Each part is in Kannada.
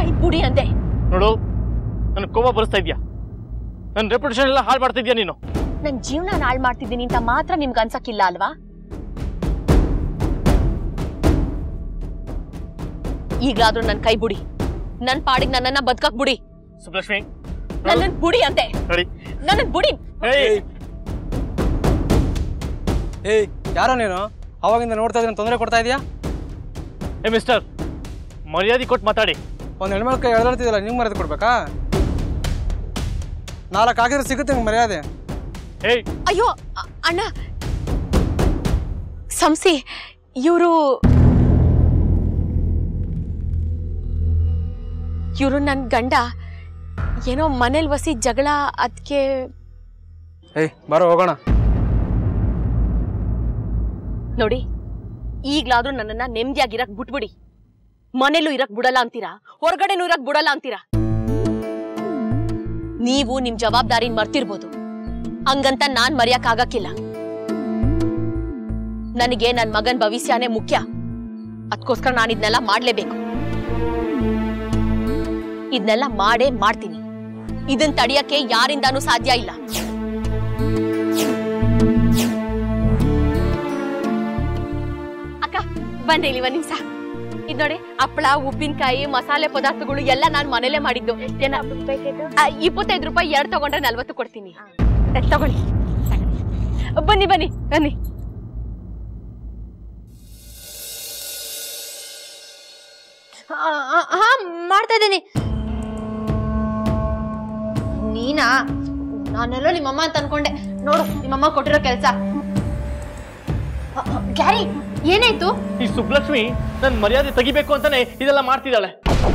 ಕೈ ಬುಡಿ ಅಂದೆ ನೋಡು ನನ್ನ ಕೋಪ ಬರಿಸ್ತಾ ಇದ್ಯಾ ನನ್ನ ರೆಪ್ಯುಟೇಷನ್ ಎಲ್ಲ ಹಾಳು ಮಾಡ್ತಾ ಇದ್ಯಾ ನೀನು ನನ್ ಜೀವನ ಹಾಳ್ ಮಾಡ್ತಿದ್ದೀನಿ ಅಂತ ಮಾತ್ರ ನಿಮ್ಗೆ ಅನ್ಸಕ್ಕಿಲ್ಲ ಅಲ್ವಾ ಈಗ್ಲಾದ್ರೂ ನನ್ ಕೈ ಬುಡಿ ನನ್ ಪಾಡಿಗೆ ನನ್ನನ್ನ ಬದುಕಕ್ ಬುಡಿ ಸುಬ್ಲಕ್ಷ್ಮಿ ನನ್ನ ಬುಡಿ ಅಂತೆ ನೋಡಿ ನನ್ನ ಬುಡಿ ಏಯ್ ಏಯ್ ಯಾರೋ ನೀನು ಅವಾಗಿಂದ ನೋಡ್ತಾ ಇದ್ದೀನಿ ತೊಂದರೆ ಕೊಡ್ತಾ ಇದೀಯಾ ಏ ಮಿಸ್ಟರ್ ಮರ್ಯಾದೆ ಕೊಟ್ಟು ಮಾತಾಡಿ ಒಂದು ಹೆಣ್ಮಕ್ಳು ಎಳ್ದಾಡ್ತಿದ್ದಲ್ಲ ನಿಮ್ಗೆ ಮರ್ಯಾದೆ ಕೊಡ್ಬೇಕಾ ನಾಲ್ಕು ಹಾಕಿದ್ರೆ ಸಿಗುತ್ತೆ ನಿಮ್ಗೆ ಮರ್ಯಾದೆ ಏಯ್ ಅಯ್ಯೋ ಅ- ಅಣ್ಣ ಸಂಸಿ ಇವರು ಇವರು ನನ್ನ ಗಂಡ ಏನೋ ಮನೇಲಿ ವಸಿ ಜಗಳ ಅದಕ್ಕೆ ಏಯ್ ಬರೋ ಹೋಗೋಣ ನೋಡಿ ಈಗ್ಲಾದ್ರೂ ನನ್ನನ್ನ ನೆಮ್ಮದಿಯಾಗಿರಕ್ ಬಿಟ್ಬಿಡಿ ಮನೇಲೂ ಇರಕ್ ಬಿಡಲ್ಲ ಅಂತೀರಾ ಹೊರಗಡೆನೂ ಇರಕ್ ಬಿಡಲ್ಲ ಅಂತೀರಾ ನೀವು ನಿಮ್ ಜವಾಬ್ದಾರಿನ ಮರ್ತಿರ್ಬೋದು ಹಂಗಂತ ನಾನ್ ಮರೆಯಕ್ ಆಗಕ್ಕಿಲ್ಲ ನನಗೆ ನನ್ ಮಗನ್ ಭವಿಷ್ಯನೇ ಮುಖ್ಯ ಅದಕ್ಕೋಸ್ಕರ ನಾನು ಇದನ್ನೆಲ್ಲ ಮಾಡ್ಲೇಬೇಕು ಇದನ್ನೆಲ್ಲ ಮಾಡೇ ಮಾಡ್ತೀನಿ ಇದನ್ ತಡಿಯಕ್ಕೆ ಯಾರಿಂದಾನೂ ಸಾಧ್ಯ ಇಲ್ಲ ಅಕ್ಕ ಬನ್ನಿ ಇಲ್ಲಿ ಒಂದ್ ನಿಮಿಷ ಇದ್ ನೋಡಿ ಹಪ್ಪಳ ಉಪ್ಪಿನಕಾಯಿ ಮಸಾಲೆ ಪದಾರ್ಥಗಳು ಎಲ್ಲ ನಾನು ಮನೇಲೆ ಮಾಡಿದ್ದು ಏನ ಆ, ಇಪ್ಪತ್ತೈದು ರೂಪಾಯಿ ಎರಡು ತಗೊಂಡ್ರೆ ನಲ್ವತ್ತು ಕೊಡ್ತೀನಿ ಏ, ತಗೊಳ್ಳಿ ಬನ್ನಿ ಬನ್ನಿ ಬನ್ನಿ ಹಾ ಮಾಡ್ತಾ ಇದ್ದೀನಿ ನೀನಾ ನಾನೆಲ್ಲೋ ನಿಮ್ಮಮ್ಮ ಅಂತ ಅನ್ಕೊಂಡೆ ನೋಡು ನಿಮ್ಮಮ್ಮ ಕೊಟ್ಟಿರೋ ಕೆಲಸ ಗ್ಯಾರಿ ಏನಾಯ್ತು ಈ ಸುಬ್ಲಕ್ಷ್ಮಿ ನನ್ನ ಮರ್ಯಾದೆ ತೆಗಿಬೇಕು ಅಂತಾನೆ ಇದೆಲ್ಲ ಮಾಡ್ತಿದ್ದಾಳೆ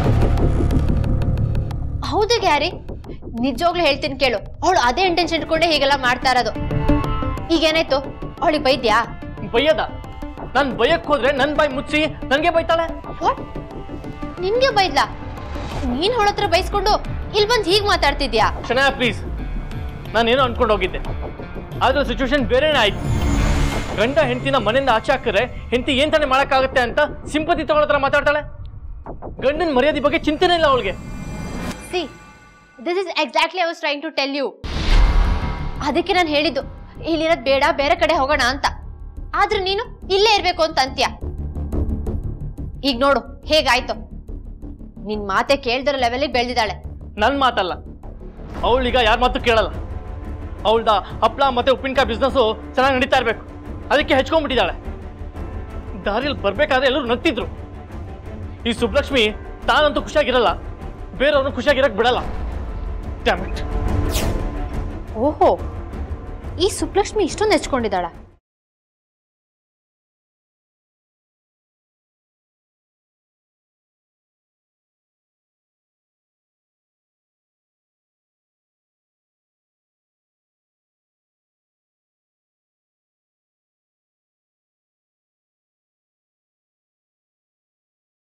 ಹೌದು ಗ್ಯಾರಿ ನಿಜವಾಗ್ಲೂ ಹೇಳ್ತೀನಿ ಕೇಳು ಅವಳು ಅದೇ ಇಂಟೆನ್ಷನ್ ಇಟ್ಕೊಂಡೆ ಹೀಗೆಲ್ಲ ಮಾಡ್ತಾ ಇರೋದು ಈಗೇನಾಯ್ತು ಅವಳಿಗೆ ಬೈದ್ಯಾ ಬೈಯದ ನಾನು ಬೈಯಕ್ ಹೋದ್ರೆ ನನ್ನ ಬಾಯಿ ಮುಚ್ಚಿ ನನಗೆ ಬೈತಾಳೆ ವಾಟ್ ನಿನ್ಗೆ ಬೈದ್ಲಾ ನೀನ್ ಅವಳ ಹತ್ರ ಬೈಸ್ಕೊಂಡು ಇಲ್ಲಿ ಬಂದು ಹೀಗೆ ಮಾತಾಡ್ತಿದ್ಯಾ ಕ್ಷಣ ಪ್ಲೀಸ್ ನಾನೇನೋ ಅನ್ಕೊಂಡು ಹೋಗಿದ್ದೆ ಆದ್ರೆ ಸಿಚುವೇಶನ್ ಬೇರೆನೇ ಆಯ್ತು ಗಂಡ ಹೆಂಡತಿನ ಮನೆಯಿಂದ ಆಚೆ ಹಾಕಿದ್ರೆ ಹೆಂಡತಿ ಏನ್ ತಾನೇ ಮಾಡಕ್ಕಾಗತ್ತೆ ಅಂತ ಸಿಂಪತಿ ತಗೊಳ್ಳೋ ಥರ ಮಾತಾಡ್ತಾಳೆ ಗಂಡನ ಮರ್ಯಾದೆ ಬಗ್ಗೆ ಚಿಂತೆನೇ ಇಲ್ಲ ಅವಳಿಗೆ see this is exactly I was trying to tell you ಅದಕ್ಕೆ ನಾನು ಹೇಳಿದ್ದು ಇಲ್ಲಿರೋದು ಬೇಡ ಬೇರೆ ಕಡೆ ಹೋಗೋಣ ಅಂತ ಆದ್ರೆ ನೀನು ಇಲ್ಲೇ ಇರ್ಬೇಕು ಅಂತ ಅಂತ್ಯ ಈಗ ನೋಡು ಹೇಗಾಯ್ತು ನಿನ್ ಮಾತೆ ಕೇಳ್ದಿರೋ ಲೆವೆಲಿಗೆ ಬೆಳೆದಿದ್ದಾಳೆ ನನ್ನ ಮಾತಲ್ಲ ಅವಳೀಗ ಯಾರ ಮಾತು ಕೇಳಲ್ಲ ಅವಳ್ದ ಹಪ್ಳ ಮತ್ತೆ ಉಪ್ಪಿನಕಾಯಿ ಬಿಸ್ನೆಸ್ಸು ಚೆನ್ನಾಗಿ ನಡೀತಾ ಇರಬೇಕು ಅದಕ್ಕೆ ಹೆಚ್ಕೊಂಡ್ಬಿಟ್ಟಿದ್ದಾಳೆ ದಾರಿಯಲ್ಲಿ ಬರ್ಬೇಕಾದ್ರೆ ಎಲ್ಲರೂ ನಗ್ತಿದ್ರು ಈ ಸುಬ್ಲಕ್ಷ್ಮಿ ತಾನಂತೂ ಖುಷಿಯಾಗಿರಲ್ಲ ಬೇರೆಯವ್ರನ್ನ ಖುಷಿಯಾಗಿರಕ್ ಬಿಡಲ್ಲ Damn it. ಓಹೋ ಈ ಸುಬ್ಲಕ್ಷ್ಮಿ ಇಷ್ಟೊಂದು ಹೆಚ್ಕೊಂಡಿದ್ದಾಳ